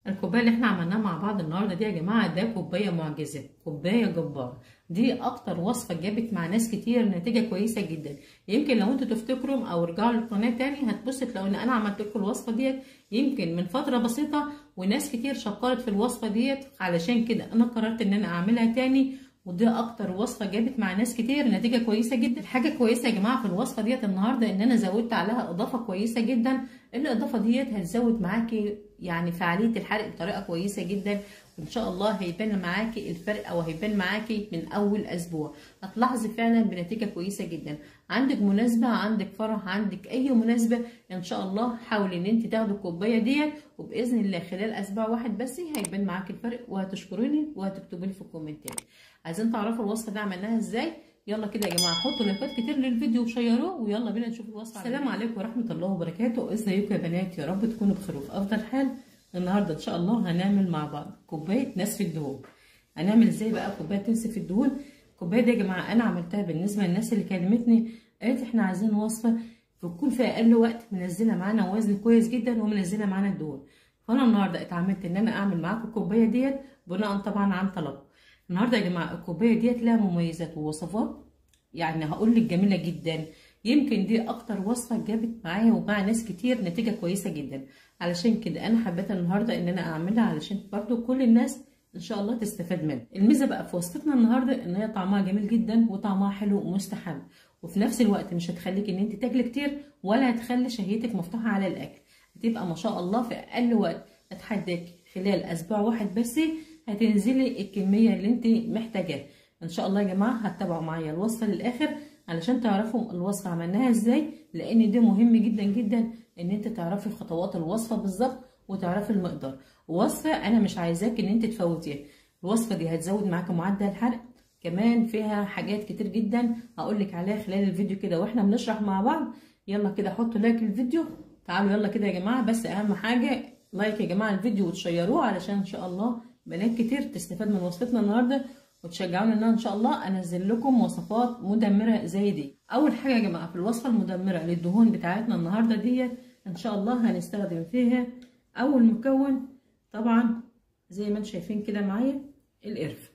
الكوبايه اللي احنا عملناها مع بعض النهارده دي يا جماعه ده كوبايه معجزه كوبايه جباره دي اكتر وصفه جابت مع ناس كتير نتيجه كويسه جدا يمكن لو انتوا تفتكروا او رجعوا للقناه تاني هتبصوا تلاقوا ان انا عملت لكم الوصفه ديت يمكن من فتره بسيطه وناس كتير شكرت في الوصفه ديت علشان كده انا قررت ان انا اعملها تاني ودي اكتر وصفه جابت مع ناس كتير نتيجه كويسه جدا حاجه كويسه يا جماعه في الوصفه ديت النهارده ان انا زودت عليها اضافه كويسه جدا الاضافه ديت هتزود معاكي يعني فعاليه الحرق بطريقه كويسه جدا وان شاء الله هيبان معاكي الفرق او هيبان معاكي من اول اسبوع هتلاحظي فعلا بنتيجه كويسه جدا عندك مناسبه عندك فرح عندك اي مناسبه ان شاء الله حاولي ان انت تاخدي الكوبايه ديت وباذن الله خلال اسبوع واحد بس هيبان معاكي الفرق وهتشكروني وهتكتبوا لي في الكومنتات عايزين تعرفوا الوصفه دي عملناها ازاي يلا كده يا جماعه حطوا لايكات كتير للفيديو وشيروه ويلا بينا نشوف الوصفه السلام عليكم ورحمه الله وبركاته ازيكم يا بنات يا رب تكونوا بخير وفي افضل حال النهارده ان شاء الله هنعمل مع بعض كوبايه نسف الدهون هنعمل ازاي بقى كوبايه تنسف الدهون الكوبايه دي يا جماعه انا عملتها بالنسبه للناس اللي كلمتني قالت احنا عايزين وصفه تكون في اقل وقت منزله معانا وزن كويس جدا ومنزله معانا الدهون فانا النهارده اتعمدت ان انا اعمل معاكم الكوبايه ديت بناء طبعا عن طلب النهارده يا جماعه الكوبايه ديت لها مميزات ووصفات يعني هقول لك جميله جدا يمكن دي اكتر وصفه جابت معايا ومع ناس كتير نتيجه كويسه جدا علشان كده انا حبيت النهارده ان انا اعملها علشان برضو كل الناس ان شاء الله تستفاد منها الميزه بقى في وصفتنا النهارده ان هي طعمها جميل جدا وطعمها حلو ومستحب وفي نفس الوقت مش هتخليك ان انت تاكلي كتير ولا هتخلي شهيتك مفتوحه على الاكل هتبقى ما شاء الله في اقل وقت اتحداك خلال اسبوع واحد بس هتنزلي الكميه اللي انت محتاجاها ان شاء الله يا جماعه هتتابعوا معايا الوصفه للاخر علشان تعرفوا الوصفه عملناها ازاي لان ده مهم جدا جدا ان انت تعرفي خطوات الوصفه بالظبط وتعرفي المقدار وصفه انا مش عايزاك ان انت تفوتيها الوصفه دي هتزود معاكي معدل الحرق كمان فيها حاجات كتير جدا هقول لك عليها خلال الفيديو كده واحنا بنشرح مع بعض يلا كده حطوا لايك للفيديو تعالوا يلا كده يا جماعه بس اهم حاجه لايك يا جماعه الفيديو وتشيروه علشان ان شاء الله بنات كتير تستفاد من وصفتنا النهارده وتشجعونا ان ان شاء الله انزل لكم وصفات مدمره زي دي اول حاجه يا جماعه في الوصفه المدمره للدهون بتاعتنا النهارده ديت ان شاء الله هنستخدم فيها اول مكون طبعا زي ما انتم شايفين كده معايا القرفه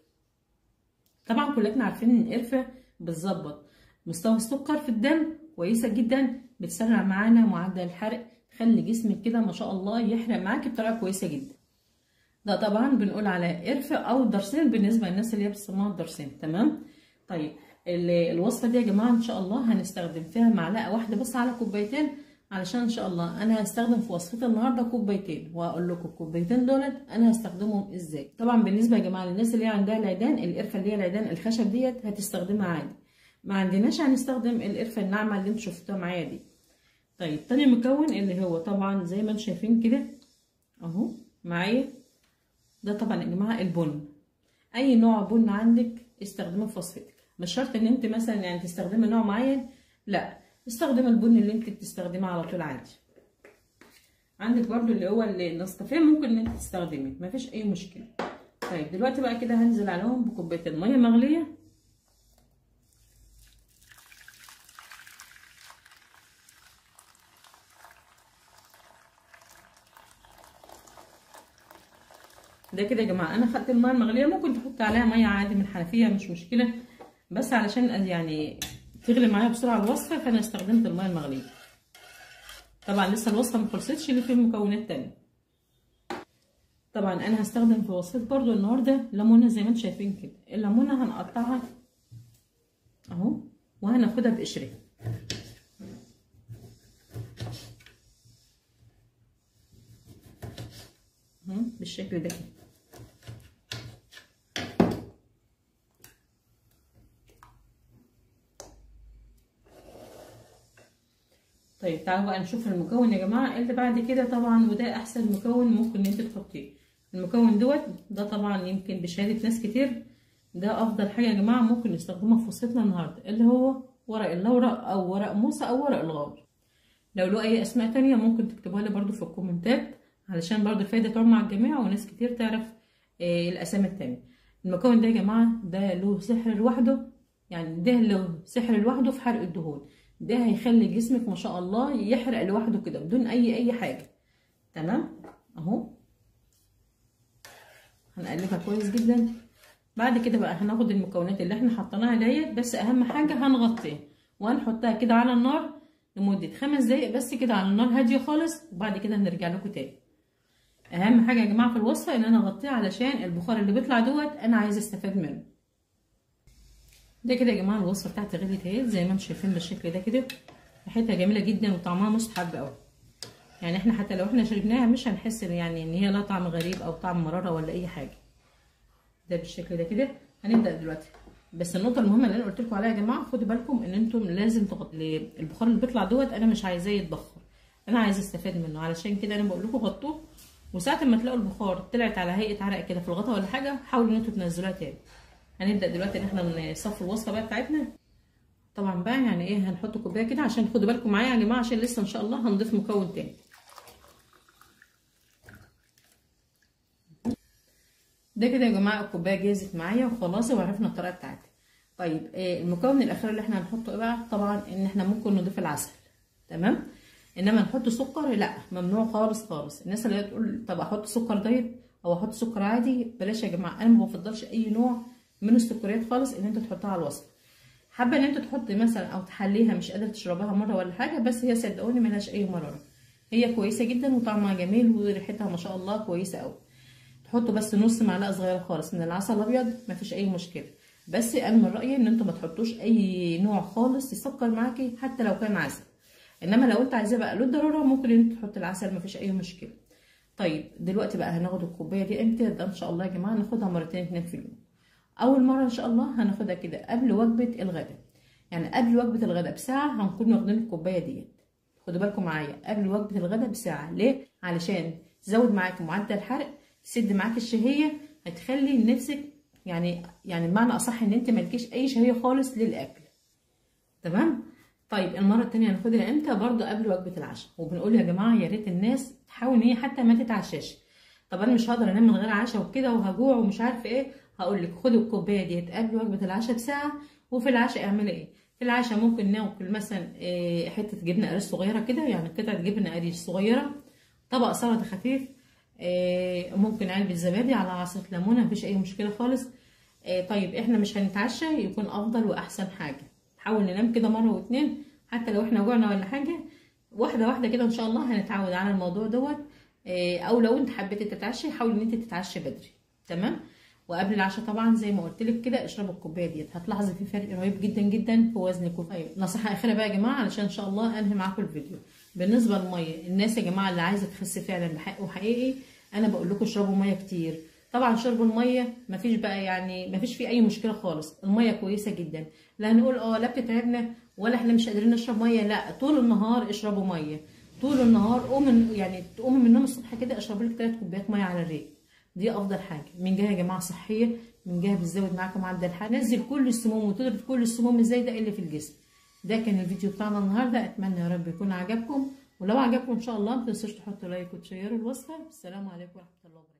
طبعا كلنا عارفين ان القرفه بتظبط مستوى السكر في الدم كويسه جدا بتسرع معانا معدل الحرق تخلي جسمك كده ما شاء الله يحرق معاكي بطريقه كويسه جدا ده طبعا بنقول على قرفه او درسين بالنسبه للناس اللي هي بتسموها الدرسين تمام طيب الوصفه دي يا جماعه ان شاء الله هنستخدم فيها معلقه واحده بس على كوبايتين علشان ان شاء الله انا هستخدم في وصفتي النهارده كوبايتين وهقول لكم الكوبايتين دولت انا هستخدمهم ازاي طبعا بالنسبه يا جماعه للناس اللي هي عندها العيدان القرفه اللي هي العيدان الخشب ديت هتستخدمها عادي ما عندناش هنستخدم القرفه الناعمه اللي انتوا شفتوها معايا دي طيب تاني مكون اللي هو طبعا زي ما انتم شايفين كده اهو معايا ده طبعا يا جماعه البن اي نوع بن عندك استخدمه في وصفتك مش شرط ان انت مثلا يعني تستخدمي نوع معين لا استخدمي البن اللي انت بتستخدميه على طول عادي عندك برضو اللي هو النسكافيه ممكن ان انت تستخدميه مفيش اي مشكله طيب دلوقتي بقى كده هنزل عليهم بكوبايتين ميه مغليه ده كده يا جماعه انا خدت الميه المغليه ممكن تحط عليها ميه عادي من الحنفيه مش مشكله بس علشان يعني تغلي معايا بسرعه الوصفه فانا استخدمت الميه المغليه طبعا لسه الوصفه ما خلصتش اللي فيه مكونات تانية طبعا انا هستخدم في وصفه برضو النهارده ليمونه زي ما انتم شايفين كده الليمونه هنقطعها اهو وهناخدها بقشرها بالشكل ده كده طيب تعالوا بقى نشوف المكون يا جماعه اللي بعد كده طبعا وده احسن مكون ممكن ان انت تحطيه المكون دوت ده طبعا يمكن بشهاده ناس كتير ده افضل حاجه يا جماعه ممكن نستخدمها في وصفتنا النهارده اللي هو ورق اللورا او ورق موسى او ورق الغار لو له اي اسماء تانية ممكن تكتبوها لي برده في الكومنتات علشان برضو الفايدة تعم مع الجميع وناس كتير تعرف إيه الأسامي التانية المكون ده يا جماعة ده له سحر لوحده يعني ده له سحر لوحده في حرق الدهون ده هيخلي جسمك ما شاء الله يحرق لوحده كده بدون أي أي حاجة تمام أهو هنقلبها كويس جدا بعد كده بقى هناخد المكونات اللي احنا حطيناها ديت بس اهم حاجه هنغطيها وهنحطها كده على النار لمده خمس دقايق بس كده على النار هاديه خالص وبعد كده هنرجع لكم تاني اهم حاجه يا جماعه في الوصفه ان انا اغطيها علشان البخار اللي بيطلع دوت انا عايزه استفاد منه ده كده يا جماعه الوصفه بتاعتي غليت اهي زي ما انتم شايفين بالشكل ده كده ريحتها جميله جدا وطعمها مستحب قوي يعني احنا حتى لو احنا شربناها مش هنحس يعني ان هي لا طعم غريب او طعم مراره ولا اي حاجه ده بالشكل ده كده هنبدا دلوقتي بس النقطه المهمه اللي انا قلت لكم عليها يا جماعه خدوا بالكم ان انتم لازم تغط... البخار اللي بيطلع دوت انا مش عايزاه يتبخر انا عايزه استفاد منه علشان كده انا بقول لكم غطوه وساعه ما تلاقوا البخار طلعت على هيئه عرق كده في الغطا ولا حاجه حاولوا ان انتم تنزلوها تاني هنبدا دلوقتي ان احنا نصفي الوصفه بقى بتاعتنا طبعا بقى يعني ايه هنحط كوبايه كده عشان خدوا بالكم معايا يا جماعه عشان لسه ان شاء الله هنضيف مكون تاني ده كده يا جماعه الكوبايه جهزت معايا وخلاص وعرفنا الطريقه بتاعتها طيب إيه المكون الاخير اللي احنا هنحطه ايه بقى طبعا ان احنا ممكن نضيف العسل تمام انما نحط سكر لا ممنوع خالص خالص الناس اللي تقول طب احط سكر دايت او احط سكر عادي بلاش يا جماعه انا ما بفضلش اي نوع من السكريات خالص ان انت تحطها على الوصفه حابه ان انت تحط مثلا او تحليها مش قادره تشربها مره ولا حاجه بس هي صدقوني ملهاش اي مراره هي كويسه جدا وطعمها جميل وريحتها ما شاء الله كويسه قوي تحطوا بس نص معلقه صغيره خالص من العسل الابيض مفيش اي مشكله بس انا من رايي ان انتوا ما تحطوش اي نوع خالص يسكر معاكي حتى لو كان عسل انما لو انت عايزاه بقى للضروره ممكن انت تحط العسل مفيش اي مشكله طيب دلوقتي بقى هناخد الكوبايه دي امتى ده ان شاء الله يا جماعه ناخدها مرتين اتنين في اليوم اول مره ان شاء الله هناخدها كده قبل وجبه الغداء يعني قبل وجبه الغداء بساعه هنكون واخدين الكوبايه ديت خدوا بالكم معايا قبل وجبه الغداء بساعه ليه علشان تزود معاك معدل الحرق تسد معاك الشهيه هتخلي نفسك يعني يعني بمعنى اصح ان انت مالكيش اي شهيه خالص للاكل تمام طيب المره التانية هناخدها امتى برضو قبل وجبه العشاء وبنقول يا جماعه يا ريت الناس تحاول ان هي حتى ما تتعشاش طب انا مش هقدر انام من غير عشاء وكده وهجوع ومش عارفه ايه هقول لك خدي الكوبايه ديت قبل وجبه العشاء بساعه وفي العشاء اعملي ايه في العشاء ممكن ناكل مثلا إيه حته جبنه قريش صغيره كده يعني قطعه جبنه قريش صغيره طبق سلطه خفيف إيه ممكن علبه زبادي على عصره ليمونه مفيش اي مشكله خالص إيه طيب احنا مش هنتعشى يكون افضل واحسن حاجه نحاول ننام كده مره واتنين حتى لو احنا جوعنا ولا حاجه واحده واحده كده ان شاء الله هنتعود على الموضوع دوت إيه او لو انت حبيتي تتعشي حاولي ان انت تتعشي بدري تمام وقبل العشاء طبعا زي ما قلت لك كده اشربوا الكوبايه ديت هتلاحظي في فرق رهيب جدا جدا في وزنك طيب نصيحه اخيره بقى يا جماعه علشان ان شاء الله انهي معاكم الفيديو بالنسبه للميه الناس يا جماعه اللي عايزه تخس فعلا بحق وحقيقي انا بقول لكم اشربوا ميه كتير طبعا شرب الميه مفيش بقى يعني مفيش فيه اي مشكله خالص الميه كويسه جدا لا نقول اه لا بتتعبنا ولا احنا مش قادرين نشرب ميه لا طول النهار اشربوا ميه طول النهار قوم يعني تقومي من النوم الصبح كده اشربي لك 3 كوبايات ميه على الريق دي افضل حاجه من جهه يا جماعه صحيه من جهه بتزود معاكم معدل الحرق نزل كل السموم وتضرب كل السموم الزايده اللي في الجسم ده كان الفيديو بتاعنا النهارده اتمنى يا رب يكون عجبكم ولو عجبكم ان شاء الله ما تنسوش تحطوا لايك وتشيروا الوصفه السلام عليكم ورحمه الله وبركاته